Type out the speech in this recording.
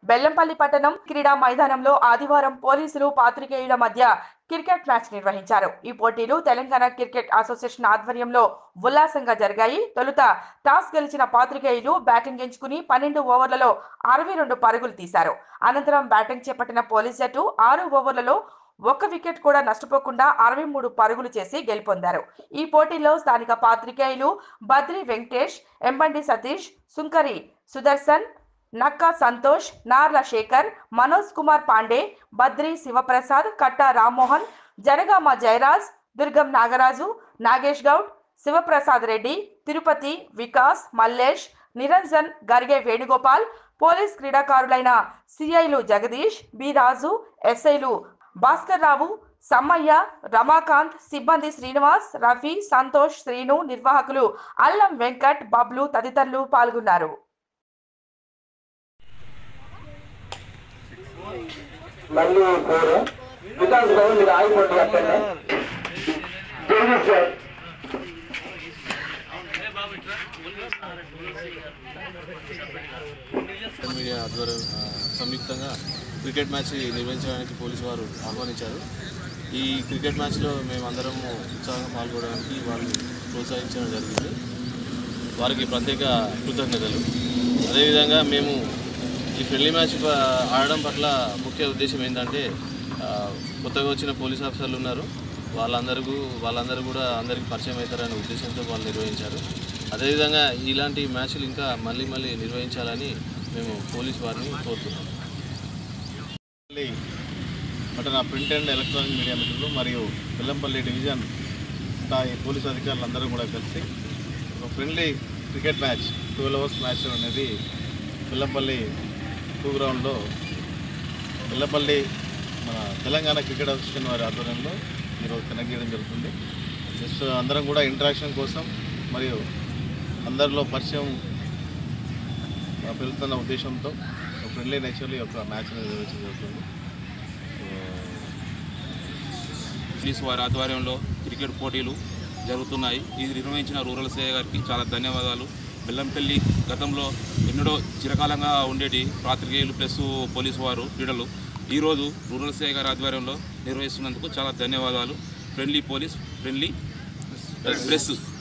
బెల్లంపల్లి పట్టణం క్రీడా మైదానంలో ఆదివారం పోలీసులు పాత్రికేయుల మధ్య క్రికెట్ మ్యాచ్ నిర్వహించారు ఈ పోటీలు తెలంగాణ క్రికెట్ అసోసియేషన్ ఆధ్వర్యంలో ఉల్లాసంగా జరిగాయి తొలుత టాస్ గెలిచిన పాత్రికేయులు బ్యాటింగ్ ఎంచుకుని పన్నెండు ఓవర్లలో అరవై రెండు పరుగులు తీశారు అనంతరం బ్యాటింగ్ చేపట్టిన పోలీస్ జట్టు ఆరు ఓవర్లలో ఒక్క వికెట్ కూడా నష్టపోకుండా అరవై మూడు పరుగులు చేసి గెలుపొందారు ఈ పోటీలో స్థానిక పాత్రికేయులు బద్రి వెంకటేష్ ఎంబండి సతీష్ సుంకరి సుదర్శన్ నక్కా సంతోష్ నార్ల శేఖర్ మనోజ్ కుమార్ పాండే బద్రి శివప్రసాద్ కట్టా రామ్మోహన్ జనగామ జయరాజ్ దుర్గం నాగరాజు నాగేష్ గౌడ్ శివప్రసాద్ రెడ్డి తిరుపతి వికాస్ మల్లేష్ నిరంజన్ గరిగే వేణుగోపాల్ పోలీస్ క్రీడాకారులైన సిఐలు జగదీష్ బి రాజు ఎస్ఐలు భాస్కర్ రావు సమ్మయ్య రమాకాంత్ సిబ్బంది శ్రీనివాస్ రఫీ సంతోష్ శ్రీను నిర్వాహకులు అల్లం వెంకట్ బబ్లు తదితరులు పాల్గొన్నారు మళ్ళీ ఫోర్ వికాస్ బాబు మీరు ఆగిపోండి అక్కడనే జగదీష్ సార్ మీడియా ఆధ్వర్యం ఆ, సంయుక్తంగా క్రికెట్ మ్యాచ్ నిర్వహించడానికి పోలీసు వారు ఆహ్వానించారు ఈ క్రికెట్ మ్యాచ్లో మేమందరం ఉత్సాహంగా పాల్గొనడానికి వాళ్ళు ప్రోత్సహించడం జరిగింది వారికి ప్రత్యేక కృతజ్ఞతలు అదేవిధంగా మేము ఈ ఫ్రెండ్లీ మ్యాచ్ ప- ఆడడం పట్ల ముఖ్య ఉద్దేశం ఏంటంటే ఆ, కొత్తగా వచ్చిన పోలీస్ ఆఫీసర్లు ఉన్నారు వాళ్ళందరూ వాళ్ళందరూ కూడా అందరికీ పరిచయం అవుతారనే ఉద్దేశంతో వాళ్ళు నిర్వహించారు అదేవిధంగా ఇలాంటి మ్యాచ్లు ఇంకా మళ్ళీ మళ్ళీ నిర్వహించాలని మేము పోలీస్ వారిని కోరుతున్నాం పల్లి పట్టణ ప్రింట్ అండ్ ఎలక్ట్రానిక్ మీడియా మిత్రులు మరియు బెల్లంపల్లి డివిజన్ స్థాయి పోలీసు అధికారులందరూ కూడా కలిసి ఒక friendly cricket match twelve hours match అనేది బెల్లంపల్లి టూ గ్రౌండ్లో బెల్లంపల్లి మన తెలంగాణ క్రికెట్ అసోసియేషన్ వారి ఆధ్వర్యంలో ఈరోజు కనెక్ట్ చేయడం జరుగుతుంది జస్ట్ అందరం కూడా ఇంటరాక్షన్ కోసం మరియు అందరిలో పరిచయం ఆ, పెరుగుతున్న ఉద్దేశంతో ఒక ఫ్రెండ్లీ నేచర్లీ ఒక మ్యాచ్ అనేది నిర్వహించడం జరుగుతుంది పోలీసు వారి ఆధ్వర్యంలో క్రికెట్ పోటీలు జరుగుతున్నాయి ఇది నిర్వహించిన రూరల్ సేవ గారికి చాలా ధన్యవాదాలు బెల్లంపల్లి గతంలో ఎన్నడో చిరకాలంగా ఉండేటి పాత్రికేయులు ప్లస్ పోలీసు వారు క్రీడలు ఈరోజు రూరల్ సేవ గారి ఆధ్వర్యంలో నిర్వహిస్తున్నందుకు చాలా ధన్యవాదాలు ఫ్రెండ్లీ పోలీస్ ఫ్రెండ్లీ ప్రెస్